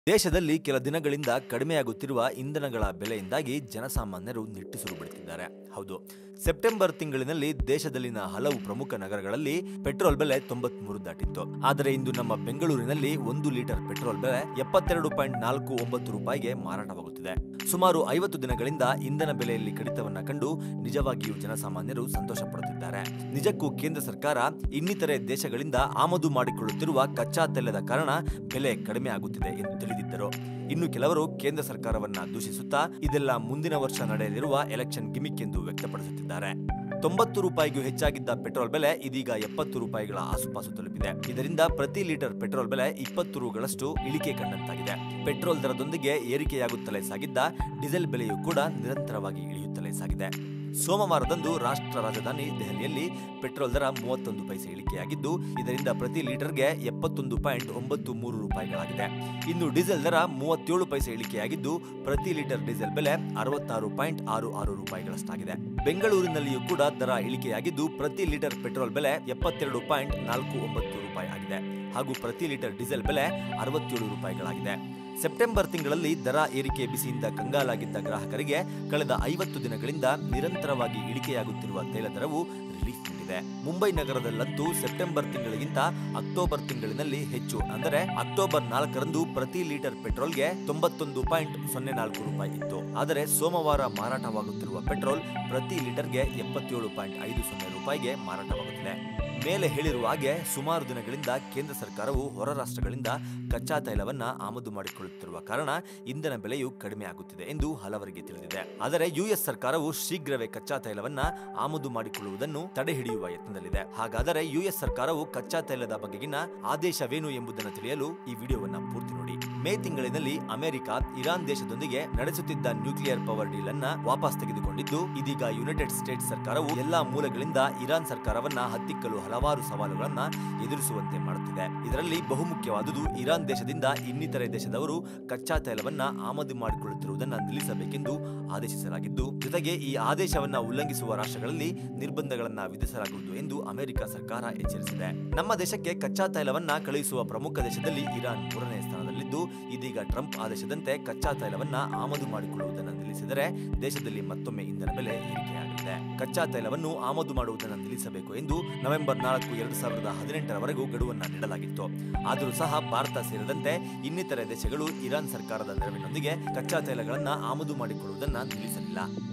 ದೇಶದಲ್ಲಿ ಕೆಲ ದಿನಗಳಿಂದ ಕಡಿಮೆಯಾಗುತ್ತಿರುವ ಇಂಧನಗಳ ಬೆಲೆಯಿಂದಾಗಿ ಜನಸಾಮಾನ್ಯರು ನಿಟ್ಟುಸಿರು ಬಿಡುತ್ತಿದ್ದಾರೆ ಹೌದು ಸೆಪ್ಟೆಂಬರ್ ತಿಂಗಳಿನಲ್ಲಿ ದೇಶದಲ್ಲಿನ ಹಲವು ಪ್ರಮುಖ ನಗರಗಳಲ್ಲಿ ಪೆಟ್ರೋಲ್ ಬೆಲೆ ತೊಂಬತ್ಮೂರು ದಾಟಿತ್ತು ಆದರೆ ಇಂದು ನಮ್ಮ ಬೆಂಗಳೂರಿನಲ್ಲಿ ಒಂದು ಲೀಟರ್ ಪೆಟ್ರೋಲ್ ಬೆಲೆ ಎಪ್ಪತ್ತೆರಡು ಪಾಯಿಂಟ್ ನಾಲ್ಕು ಒಂಬತ್ತು ರೂಪಾಯಿಗೆ ಮಾರಾಟವಾಗುತ್ತಿದೆ ಸುಮಾರು ಐವತ್ತು ದಿನಗಳಿಂದ ಇಂಧನ ಬೆಲೆಯಲ್ಲಿ ಕಡಿತವನ್ನ ಕಂಡು ನಿಜವಾಗಿಯೂ ಜನಸಾಮಾನ್ಯರು ಸಂತೋಷ ಪಡುತ್ತಿದ್ದಾರೆ ನಿಜಕ್ಕೂ ಕೇಂದ್ರ ಸರ್ಕಾರ ಇನ್ನಿತರೆ ದೇಶಗಳಿಂದ ಆಮದು ಮಾಡಿಕೊಳ್ಳುತ್ತಿರುವ ಕಚ್ಚಾ ತೈಲದ ಕಾರಣ ಬೆಲೆ ಕಡಿಮೆ ಆಗುತ್ತಿದೆ ಎಂದು ತಿಳಿದಿದ್ದರು ಇನ್ನು ಕೆಲವರು ಕೇಂದ್ರ ಸರ್ಕಾರವನ್ನ ದೂಷಿಸುತ್ತಾ ಇದೆಲ್ಲ ಮುಂದಿನ ವರ್ಷ ನಡೆಯಲಿರುವ ಎಲೆಕ್ಷನ್ ಗಿಮಿಕ್ ಎಂದು ವ್ಯಕ್ತಪಡಿಸುತ್ತಿದ್ದಾರೆ ತೊಂಬತ್ತು ರೂಪಾಯಿಗೂ ಹೆಚ್ಚಾಗಿದ್ದ ಪೆಟ್ರೋಲ್ ಬೆಲೆ ಇದೀಗ ಎಪ್ಪತ್ತು ರೂಪಾಯಿಗಳ ಆಸುಪಾಸು ತಲುಪಿದೆ ಇದರಿಂದ ಪ್ರತಿ ಲೀಟರ್ ಪೆಟ್ರೋಲ್ ಬೆಲೆ ಇಪ್ಪತ್ತು ರೂಗಳಷ್ಟು ಇಳಿಕೆ ಕಂಡಂತಾಗಿದೆ ಪೆಟ್ರೋಲ್ ದರದೊಂದಿಗೆ ಏರಿಕೆಯಾಗುತ್ತಲೇ ಸಾಗಿದ್ದ ಡೀಸೆಲ್ ಬೆಲೆಯೂ ಕೂಡ ನಿರಂತರವಾಗಿ ಇಳಿಯುತ್ತಲೇ ಸಾಗಿದೆ ಸೋಮವಾರದಂದು ರಾಷ್ಟ್ರ ರಾಜಧಾನಿ ದೆಹಲಿಯಲ್ಲಿ ಪೆಟ್ರೋಲ್ ದರ ಮೂವತ್ತೊಂದು ಪೈಸೆ ಇಳಿಕೆಯಾಗಿದ್ದು ಇದರಿಂದ ಪ್ರತಿ ಲೀಟರ್ಗೆ ಎಪ್ಪತ್ತೊಂದು ಪಾಯಿಂಟ್ ಒಂಬತ್ತು ಮೂರು ರೂಪಾಯಿಗಳಾಗಿದೆ ಇನ್ನು ಡೀಸೆಲ್ ದರ ಮೂವತ್ತೇಳು ಪೈಸೆ ಇಳಿಕೆಯಾಗಿದ್ದು ಪ್ರತಿ ಲೀಟರ್ ಡೀಸೆಲ್ ಬೆಲೆ ಅರವತ್ತಾರು ಪಾಯಿಂಟ್ ಆರು ಆರು ರೂಪಾಯಿಗಳಷ್ಟಾಗಿದೆ ಬೆಂಗಳೂರಿನಲ್ಲಿಯೂ ಕೂಡ ದರ ಇಳಿಕೆಯಾಗಿದ್ದು ಪ್ರತಿ ಲೀಟರ್ ಪೆಟ್ರೋಲ್ ಬೆಲೆ ಎಪ್ಪತ್ತೆರಡು ಪಾಯಿಂಟ್ ನಾಲ್ಕು ಒಂಬತ್ತು ರೂಪಾಯಿ ಆಗಿದೆ ಹಾಗೂ ಪ್ರತಿ ಲೀಟರ್ ಡೀಸೆಲ್ ಬೆಲೆ ಅರವತ್ತೇಳು ರೂಪಾಯಿಗಳಾಗಿದೆ ಸೆಪ್ಟೆಂಬರ್ ತಿಂಗಳಲ್ಲಿ ದರ ಏರಿಕೆ ಬಿಸಿಯಿಂದ ಕಂಗಾಲಾಗಿದ್ದ ಗ್ರಾಹಕರಿಗೆ ಕಳೆದ ಐವತ್ತು ದಿನಗಳಿಂದ ನಿರಂತರವಾಗಿ ಇಳಿಕೆಯಾಗುತ್ತಿರುವ ತೈಲ ದರವು ರಿಲೀಫ್ ನೀಡಿದೆ ಮುಂಬೈ ನಗರದಲ್ಲಂತೂ ಸೆಪ್ಟೆಂಬರ್ ತಿಂಗಳಿಗಿಂತ ಅಕ್ಟೋಬರ್ ತಿಂಗಳಿನಲ್ಲಿ ಹೆಚ್ಚು ಅಂದರೆ ಅಕ್ಟೋಬರ್ ನಾಲ್ಕರಂದು ಪ್ರತಿ ಲೀಟರ್ ಪೆಟ್ರೋಲ್ಗೆ ತೊಂಬತ್ತೊಂದು ಪಾಯಿಂಟ್ ಸೊನ್ನೆ ನಾಲ್ಕು ರೂಪಾಯಿ ಇತ್ತು ಆದರೆ ಸೋಮವಾರ ಮಾರಾಟವಾಗುತ್ತಿರುವ ಪೆಟ್ರೋಲ್ ಪ್ರತಿ ಲೀಟರ್ಗೆ ಎಪ್ಪತ್ತೇಳು ಪಾಯಿಂಟ್ ಐದು ಸೊನ್ನೆ ರೂಪಾಯಿಗೆ ಮಾರಾಟವಾಗುತ್ತಿದೆ ಮೇಲೆ ಹೇಳಿರುವ ಹಾಗೆ ಸುಮಾರು ದಿನಗಳಿಂದ ಕೇಂದ್ರ ಸರ್ಕಾರವು ಹೊರ ರಾಷ್ಟ್ರಗಳಿಂದ ಕಚ್ಚಾ ತೈಲವನ್ನ ಆಮದು ಮಾಡಿಕೊಳ್ಳುತ್ತಿರುವ ಕಾರಣ ಇಂಧನ ಬೆಲೆಯು ಕಡಿಮೆ ಆಗುತ್ತಿದೆ ಎಂದು ಹಲವರಿಗೆ ತಿಳಿದಿದೆ ಆದರೆ ಯುಎಸ್ ಸರ್ಕಾರವು ಶೀಘ್ರವೇ ಕಚ್ಚಾ ತೈಲವನ್ನ ಆಮದು ಮಾಡಿಕೊಳ್ಳುವುದನ್ನು ತಡೆಹಿಡಿಯುವ ಯತ್ನದಲ್ಲಿದೆ ಹಾಗಾದರೆ ಯುಎಸ್ ಸರ್ಕಾರವು ಕಚ್ಚಾ ತೈಲದ ಬಗೆಗಿನ ಆದೇಶವೇನು ಎಂಬುದನ್ನು ತಿಳಿಯಲು ಈ ವಿಡಿಯೋವನ್ನ ಪೂರ್ತಿ ನೋಡಿ ಮೇ ತಿಂಗಳಿನಲ್ಲಿ ಅಮೆರಿಕ ಇರಾನ್ ದೇಶದೊಂದಿಗೆ ನಡೆಸುತ್ತಿದ್ದ ನ್ಯೂಕ್ಲಿಯರ್ ಪವರ್ ಡೀಲ್ ಅನ್ನ ವಾಪಸ್ ತೆಗೆದುಕೊಂಡಿದ್ದು ಇದೀಗ ಯುನೈಟೆಡ್ ಸ್ಟೇಟ್ಸ್ ಸರ್ಕಾರವು ಎಲ್ಲಾ ಮೂಲಗಳಿಂದ ಇರಾನ್ ಸರ್ಕಾರವನ್ನ ಹತ್ತಿಕ್ಕಲು ಹಲವಾರು ಸವಾಲುಗಳನ್ನ ಎದುರಿಸುವಂತೆ ಮಾಡುತ್ತಿದೆ ಇದರಲ್ಲಿ ಬಹುಮುಖ್ಯವಾದುದು ಇರಾನ್ ದೇಶದಿಂದ ಇನ್ನಿತರೆ ದೇಶದವರು ಕಚ್ಚಾ ತೈಲವನ್ನ ಆಮದು ಮಾಡಿಕೊಳ್ಳುತ್ತಿರುವುದನ್ನು ನಿಲ್ಲಿಸಬೇಕೆಂದು ಆದೇಶಿಸಲಾಗಿದ್ದು ಜೊತೆಗೆ ಈ ಆದೇಶವನ್ನ ಉಲ್ಲಂಘಿಸುವ ರಾಷ್ಟ್ರಗಳಲ್ಲಿ ನಿರ್ಬಂಧಗಳನ್ನ ವಿಧಿಸಲಾಗುವುದು ಎಂದು ಅಮೆರಿಕ ಸರ್ಕಾರ ಎಚ್ಚರಿಸಿದೆ ನಮ್ಮ ದೇಶಕ್ಕೆ ಕಚ್ಚಾ ತೈಲವನ್ನ ಕಳುಹಿಸುವ ಪ್ರಮುಖ ದೇಶದಲ್ಲಿ ಇರಾನ್ ಮೂರನೇ ಸ್ಥಾನದಲ್ಲಿದ್ದು ಇದೀಗ ಟ್ರಂಪ್ ಆದೇಶದಂತೆ ಕಚ್ಚಾ ತೈಲವನ್ನ ಆಮದು ಮಾಡಿಕೊಳ್ಳುವುದನ್ನು ನಿಲ್ಲಿಸಿದರೆ ದೇಶದಲ್ಲಿ ಮತ್ತೊಮ್ಮೆ ಇಂಧನ ಬೆಲೆ ಏರಿಕೆಯಾಗಲಿದೆ ಕಚ್ಚಾ ತೈಲವನ್ನು ಆಮದು ಮಾಡುವುದನ್ನು ನಿಲ್ಲಿಸಬೇಕು ಎಂದು ನವೆಂಬರ್ ನಾಲ್ಕು ಎರಡು ಸಾವಿರದ ಹದಿನೆಂಟರವರೆಗೂ ಗಡುವನ್ನ ನೀಡಲಾಗಿತ್ತು ಆದರೂ ಸಹ ಭಾರತ ಸೇರಿದಂತೆ ಇನ್ನಿತರೆ ದೇಶಗಳು ಇರಾನ್ ಸರ್ಕಾರದ ನೆರವಿನೊಂದಿಗೆ ಕಚ್ಚಾ ತೈಲಗಳನ್ನ ಆಮದು ಮಾಡಿಕೊಳ್ಳುವುದನ್ನು ನಿಲ್ಲಿಸಲಿಲ್ಲ